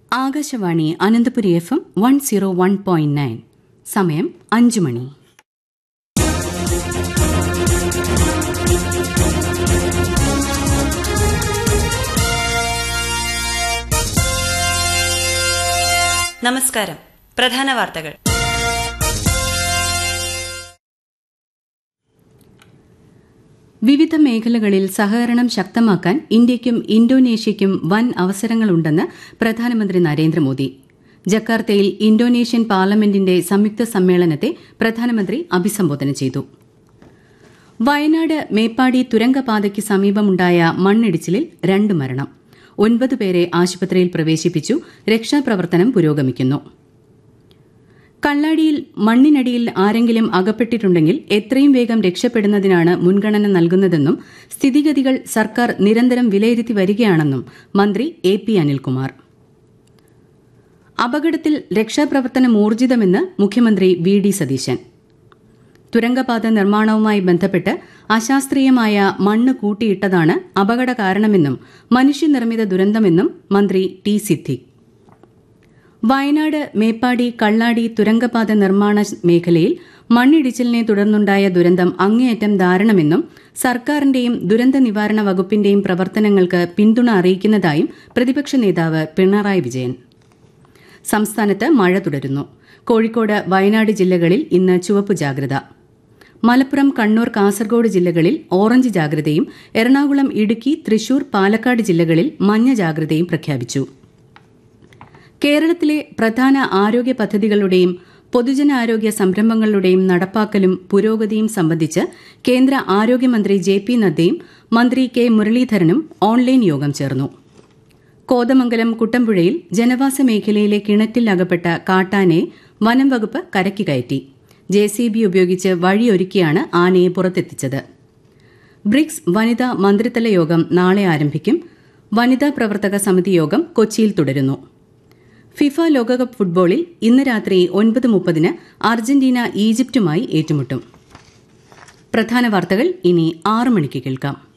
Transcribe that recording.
Akashvani Ananthapuri F M one zero one point nine സമയം അഞ്ചു മണി നമസ്കാരം പ്രധാന വാർത്തകൾ വിവിധ മേഖലകളിൽ സഹകരണം ശക്തമാക്കാൻ ഇന്ത്യയ്ക്കും ഇന്തോനേഷ്യയ്ക്കും വൻ അവസരങ്ങളുണ്ടെന്ന് പ്രധാനമന്ത്രി നരേന്ദ്രമോദി ജക്കാർത്തയിൽ ഇന്തോനേഷ്യൻ പാർലമെന്റിന്റെ സംയുക്ത സമ്മേളനത്തെ പ്രധാനമന്ത്രി അഭിസംബോധന ചെയ്തു വയനാട് മേപ്പാടി തുരങ്കപാതയ്ക്ക് സമീപമുണ്ടായ മണ്ണിടിച്ചിലിൽ രണ്ട് മരണം ഒൻപത് പേരെ ആശുപത്രിയിൽ പ്രവേശിപ്പിച്ചു രക്ഷാപ്രവർത്തനം പുരോഗമിക്കുന്നു കള്ളാടിയിൽ മണ്ണിനടിയിൽ ആരെങ്കിലും അകപ്പെട്ടിട്ടുണ്ടെങ്കിൽ എത്രയും വേഗം രക്ഷപ്പെടുന്നതിനാണ് മുൻഗണന നൽകുന്നതെന്നും സ്ഥിതിഗതികൾ സർക്കാർ നിരന്തരം വിലയിരുത്തി വരികയാണെന്നും മന്ത്രി എ പി അനിൽകുമാർ അപകടത്തിൽ രക്ഷാപ്രവർത്തനം ഊർജിതമെന്ന് മുഖ്യമന്ത്രി വി ഡി സതീശൻ തുരങ്കപാത നിർമ്മാണവുമായി ബന്ധപ്പെട്ട് അശാസ്ത്രീയമായ മണ്ണ് കൂട്ടിയിട്ടതാണ് അപകട കാരണമെന്നും മനുഷ്യനിർമ്മിത ദുരന്തമെന്നും മന്ത്രി ടി സിദ്ദിഖ് വയനാട് മേപ്പാടി കള്ളാടി തുരങ്കപാത നിർമ്മാണ മേഖലയിൽ മണ്ണിടിച്ചിലിനെ തുടർന്നുണ്ടായ ദുരന്തം അങ്ങേയറ്റം ദാരുണമെന്നും സർക്കാരിന്റെയും ദുരന്ത നിവാരണ വകുപ്പിന്റെയും പ്രവർത്തനങ്ങൾക്ക് പിന്തുണ അറിയിക്കുന്നതായും പ്രതിപക്ഷ നേതാവ് പിണറായി വിജയൻ സംസ്ഥാനത്ത് മഴ തുടരുന്നു കോഴിക്കോട് വയനാട് ജില്ലകളിൽ ഇന്ന് ചുവപ്പ് ജാഗ്രത മലപ്പുറം കണ്ണൂർ കാസർഗോഡ് ജില്ലകളിൽ ഓറഞ്ച് ജാഗ്രതയും എറണാകുളം ഇടുക്കി തൃശൂർ പാലക്കാട് ജില്ലകളിൽ മഞ്ഞ ജാഗ്രതയും പ്രഖ്യാപിച്ചു കേരളത്തിലെ പ്രധാന ആരോഗ്യ പദ്ധതികളുടെയും പൊതുജനാരോഗ്യ സംരംഭങ്ങളുടെയും നടപ്പാക്കലും പുരോഗതിയും സംബന്ധിച്ച് കേന്ദ്ര ആരോഗ്യമന്ത്രി ജെ പി നദ്ദയും മന്ത്രി കെ മുരളീധരനും ഓൺലൈൻ യോഗം ചേർന്നു കോതമംഗലം കുട്ടമ്പുഴയിൽ ജനവാസ മേഖലയിലെ കിണറ്റിൽ അകപ്പെട്ട കാട്ടാനയെ വനം വകുപ്പ് കരയ്ക്ക് കയറ്റി ജെ സി ബി ഉപയോഗിച്ച് വഴിയൊരുക്കിയാണ് ആനയെ പുറത്തെത്തിച്ചത് ബ്രിക്സ് വനിതാ മന്ത്രിതല യോഗം നാളെ ആരംഭിക്കും വനിതാ പ്രവർത്തക സമിതി യോഗം കൊച്ചിയിൽ തുടരുന്നു ഫിഫ ലോകകപ്പ് ഫുട്ബോളിൽ ഇന്ന് രാത്രി ഒൻപത് മുപ്പതിന് അർജന്റീന ഈജിപ്തുമായി ഏറ്റുമുട്ടും പ്രധാന വാർത്തകൾ ഇനി ആറ് മണിക്ക് കേൾക്കാം